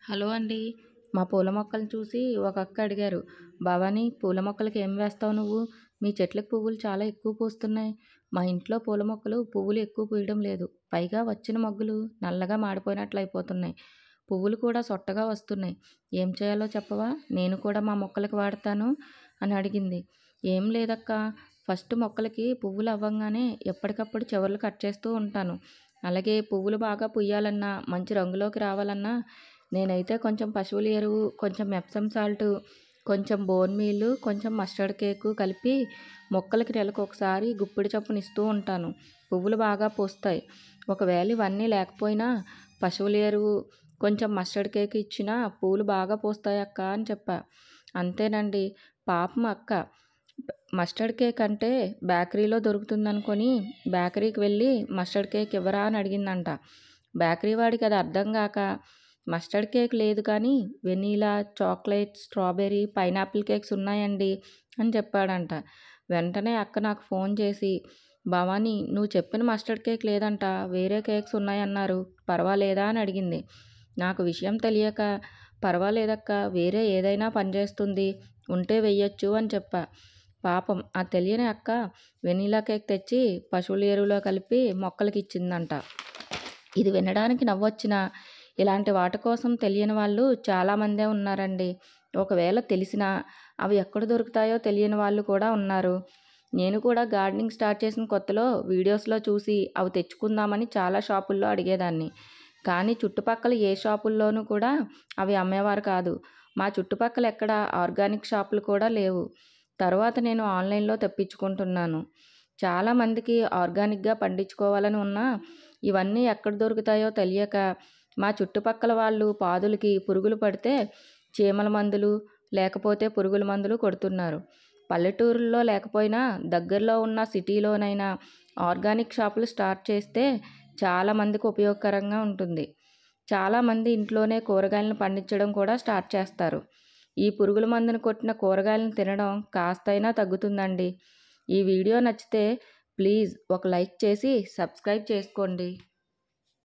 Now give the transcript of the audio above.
hello అండి మా పూల మొక్కలు చూసి ఒక అక్క అడిగారు భవానీ పూల మొక్కలకి ఏం వేస్తావు నువ్వు మీ చెట్లకు పువ్వులు చాలా ఎక్కువ పూస్తున్నాయి మా ఇంట్లో పూల మొక్కలు పువ్వులు ఎక్కువ పూయడం లేదు పైగా వచ్చిన మొగ్గలు నల్లగా మాడిపోయినట్లు అయిపోతున్నాయి పువ్వులు కూడా సొట్టగా వస్తున్నాయి ఏం చేయాలో చెప్పవా నేను కూడా మా మొక్కలకి వాడతాను అని అడిగింది ఏం లేదక్క ఫస్ట్ మొక్కలకి పువ్వులు అవ్వంగానే ఎప్పటికప్పుడు చివర్లు కట్ చేస్తూ ఉంటాను అలాగే పువ్వులు బాగా పుయ్యాలన్నా మంచి రంగులోకి రావాలన్నా నేనైతే కొంచెం పశువుల ఎరువు కొంచెం ఎప్సమ్ సాల్ట్ కొంచెం బోన్ మీల్ కొంచెం మస్టర్డ్ కేకు కలిపి మొక్కలకి నెలకు ఒకసారి గుప్పిడి చొప్పున ఇస్తూ ఉంటాను పువ్వులు బాగా పూస్తాయి ఒకవేళ ఇవన్నీ లేకపోయినా పశువుల ఎరువు కొంచెం మస్టర్డ్ కేక్ ఇచ్చినా పూలు బాగా పూస్తాయి అక్క అని చెప్పా అంతేనండి పాపం అక్క మస్టర్డ్ కేక్ అంటే బేకరీలో దొరుకుతుంది అనుకొని బేకరీకి వెళ్ళి మస్టర్డ్ కేక్ ఇవ్వరా అని అడిగిందంట బేకరీ వాడికి అది అర్థం కాక మస్టర్డ్ కేక్ లేదు కానీ vanilla chocolate strawberry pineapple cakes ఉన్నాయండి అని చెప్పాడంట వెంటనే అక్క నాకు ఫోన్ చేసి భవానీ నువ్వు చెప్పిన మస్టర్డ్ కేక్ లేదంట వేరే కేక్స్ ఉన్నాయన్నారు పర్వాలేదా అని అడిగింది నాకు విషయం తెలియక పర్వాలేదక్క వేరే ఏదైనా పనిచేస్తుంది ఉంటే వెయ్యొచ్చు అని చెప్పా పాపం ఆ తెలియని అక్క వెనీలా కేక్ తెచ్చి పశువుల ఎరువులో కలిపి మొక్కలకి ఇచ్చిందంట ఇది వినడానికి నవ్వొచ్చినా ఇలాంటి వాటి కోసం తెలియని వాళ్ళు చాలామందే ఉన్నారండి ఒకవేళ తెలిసినా అవి ఎక్కడ దొరుకుతాయో తెలియని వాళ్ళు కూడా ఉన్నారు నేను కూడా గార్డెనింగ్ స్టార్ట్ చేసిన కొత్తలో వీడియోస్లో చూసి అవి తెచ్చుకుందామని చాలా షాపుల్లో అడిగేదాన్ని కానీ చుట్టుపక్కల ఏ షాపుల్లోనూ కూడా అవి అమ్మేవారు కాదు మా చుట్టుపక్కల ఎక్కడ ఆర్గానిక్ షాపులు కూడా లేవు తర్వాత నేను ఆన్లైన్లో తెప్పించుకుంటున్నాను చాలామందికి ఆర్గానిక్గా పండించుకోవాలని ఉన్నా ఇవన్నీ ఎక్కడ దొరుకుతాయో తెలియక మా చుట్టుపక్కల వాళ్ళు పాదులకి పురుగులు పడితే చీమల మందులు లేకపోతే పురుగుల మందులు కొడుతున్నారు పల్లెటూరుల్లో లేకపోయినా దగ్గరలో ఉన్న సిటీలోనైనా ఆర్గానిక్ షాపులు స్టార్ట్ చేస్తే చాలామందికి ఉపయోగకరంగా ఉంటుంది చాలామంది ఇంట్లోనే కూరగాయలను పండించడం కూడా స్టార్ట్ చేస్తారు ఈ పురుగుల మందును కొట్టిన కూరగాయలను తినడం కాస్తైనా తగ్గుతుందండి ఈ వీడియో నచ్చితే ప్లీజ్ ఒక లైక్ చేసి సబ్స్క్రైబ్ చేసుకోండి